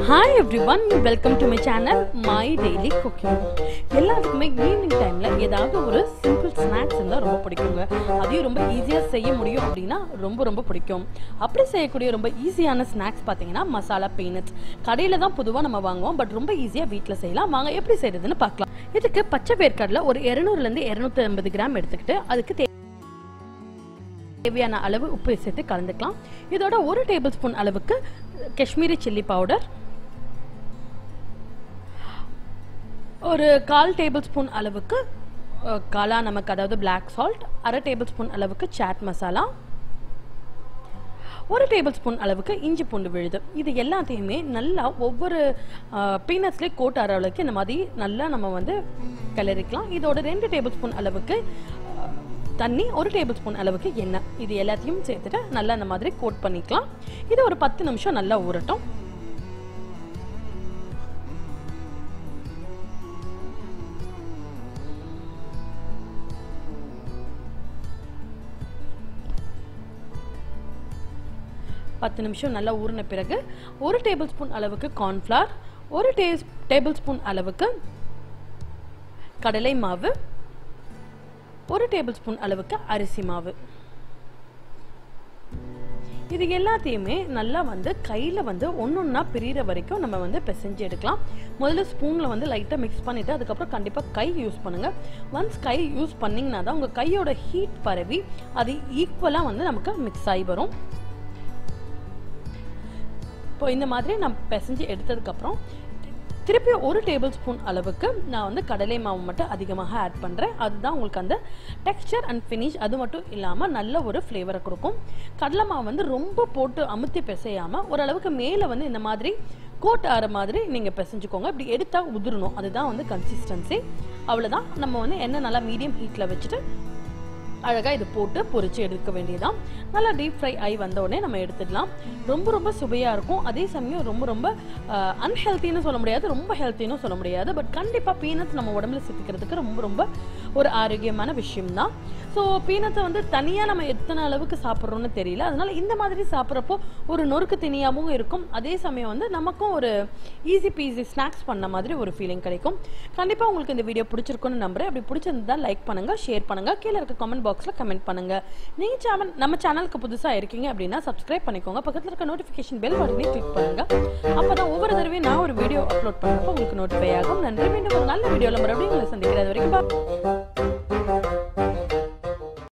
Hi everyone welcome to my channel my daily cooking எல்லாத்துக்குமே evening டைமில் ஏதாவது ஒரு சிம்பிள் ஸ்நாக்ஸ் இருந்தால் ரொம்ப பிடிக்குங்க அதையும் ரொம்ப ஈஸியாக செய்ய முடியும் அப்படின்னா ரொம்ப ரொம்ப பிடிக்கும் அப்படி செய்யக்கூடிய ரொம்ப ஈஸியான ஸ்நாக்ஸ் பார்த்தீங்கன்னா மசாலா பீனட்ஸ் கடையில் தான் பொதுவாக நம்ம வாங்குவோம் பட் ரொம்ப ஈஸியாக வீட்டில் செய்யலாம் வாங்க எப்படி செய்யறதுன்னு பார்க்கலாம் இதுக்கு பச்சை வேர்க்கடலை ஒரு இரநூறுலேருந்து இரநூத்தி ஐம்பது கிராம் எடுத்துக்கிட்டு அதுக்கு தே தேவையான அளவு உப்பு சேர்த்து கலந்துக்கலாம் இதோட ஒரு டேபிள் ஸ்பூன் அளவுக்கு காஷ்மீரி சில்லி பவுடர் ஒரு கால் டேபிள் ஸ்பூன் அளவுக்கு அஹ், காலா நமக்கு அதாவது பிளாக் சால்ட் அரை டேபிள் ஸ்பூன் அளவுக்கு சாட் மசாலா ஒரு டேபிள் ஸ்பூன் அளவுக்கு இஞ்சி பூண்டு விழுது இது எல்லாத்தையுமே நல்லா ஒவ்வொரு பீனட்ஸ்லேயே கோட் ஆகிற அளவுக்கு இந்த மாதிரி நல்லா நம்ம வந்து கிளறிக்கலாம் இதோட ரெண்டு டேபிள் ஸ்பூன் அளவுக்கு அஹ், தண்ணி ஒரு டேபிள் ஸ்பூன் அளவுக்கு எண்ணெய் இது எல்லாத்தையும் சேர்த்துட்டு நல்லா இந்த மாதிரி கோட் பண்ணிக்கலாம் இது ஒரு பத்து நிமிஷம் நல்லா ஊறட்டும் பத்து நிமிஷம் நல்லா ஊறின பிறகு ஒரு டேபிள் ஸ்பூன் அளவுக்கு கார்ன்ஃப்ளவர் ஒரு டே டேபிள் ஸ்பூன் அளவுக்கு கடலை மாவு ஒரு டேபிள் ஸ்பூன் அளவுக்கு அரிசி மாவு இது எல்லாத்தையுமே நல்லா வந்து கையில் வந்து ஒன்று ஒன்றா பிரிகிற வரைக்கும் நம்ம வந்து பிசைஞ்சு எடுக்கலாம் முதல்ல ஸ்பூனில் வந்து லைட்டாக மிக்ஸ் பண்ணிவிட்டு அதுக்கப்புறம் கண்டிப்பாக கை யூஸ் பண்ணுங்கள் ஒன்ஸ் கை யூஸ் பண்ணிங்கன்னா தான் உங்கள் கையோட ஹீட் பரவி அது ஈக்குவலாக வந்து நமக்கு மிக்ஸ் ஆகி வரும் இப்போ இந்த மாதிரி நான் பிசைஞ்சு எடுத்ததுக்கப்புறம் திருப்பி ஒரு டேபிள் ஸ்பூன் அளவுக்கு நான் வந்து கடலை மாவு மட்டும் அதிகமாக ஆட் பண்ணுறேன் அதுதான் உங்களுக்கு அந்த டெக்ஸ்சர் அண்ட் ஃபினிஷ் அது மட்டும் இல்லாமல் நல்ல ஒரு ஃப்ளேவரை கொடுக்கும் கடலை மாவு வந்து ரொம்ப போட்டு அமுத்தி பிசையாமல் ஓரளவுக்கு மேலே வந்து இந்த மாதிரி கோட் ஆகிற மாதிரி நீங்கள் பிசைஞ்சுக்கோங்க இப்படி எடுத்தால் உதிரணும் அதுதான் வந்து கன்சிஸ்டன்சி அவ்வளோதான் நம்ம வந்து எண்ணெய் நல்லா மீடியம் ஹீட்டில் வச்சுட்டு அழகாக இது போட்டு பொரிச்சு எடுக்க வேண்டியதான் நல்லா டீப் ஃப்ரை ஆகி வந்த உடனே நம்ம எடுத்துடலாம் ரொம்ப ரொம்ப சுவையாக இருக்கும் அதே சமயம் ரொம்ப ரொம்ப அன்ஹெல்த்தின்னு சொல்ல முடியாது ரொம்ப ஹெல்த்தின்னு சொல்ல முடியாது பட் கண்டிப்பாக பீனட்ஸ் நம்ம உடம்புல சேர்த்துக்கிறதுக்கு ரொம்ப ரொம்ப ஒரு ஆரோக்கியமான விஷயம்தான் ஸோ பீனட்ஸை வந்து தனியாக நம்ம எத்தனை அளவுக்கு சாப்பிட்றோம்னு தெரியல அதனால இந்த மாதிரி சாப்பிட்றப்போ ஒரு நொறுக்கு திணியாகவும் இருக்கும் அதே சமயம் வந்து நமக்கும் ஒரு ஈஸி பீஸி ஸ்நாக்ஸ் பண்ண மாதிரி ஒரு ஃபீலிங் கிடைக்கும் கண்டிப்பாக உங்களுக்கு இந்த வீடியோ பிடிச்சிருக்குன்னு நம்புறேன் அப்படி பிடிச்சிருந்தா லைக் பண்ணுங்கள் ஷேர் பண்ணுங்கள் கீழே இருக்க கமெண்ட் பாக்ஸில் கமெண்ட் பண்ணுங்கள் நீங்கள் சேனல் நம்ம சேனலுக்கு புதுசாக இருக்கீங்க அப்படின்னா சப்ஸ்கிரைப் பண்ணிக்கோங்க பக்கத்தில் இருக்க நோட்டிஃபிகேஷன் பெல் உடனே கிளிக் பண்ணுங்கள் அப்போ தான் ஒவ்வொரு தடவையும் நான் ஒரு வீடியோ அப்லோட் பண்ணுறப்போ உங்களுக்கு நோட்டிஃபை ஆகும் நன்றி மீண்டும் ஒரு நல்ல வீடியோவில் மறுபடியும் உங்களை சந்திக்கிறது வரைக்கும் bye.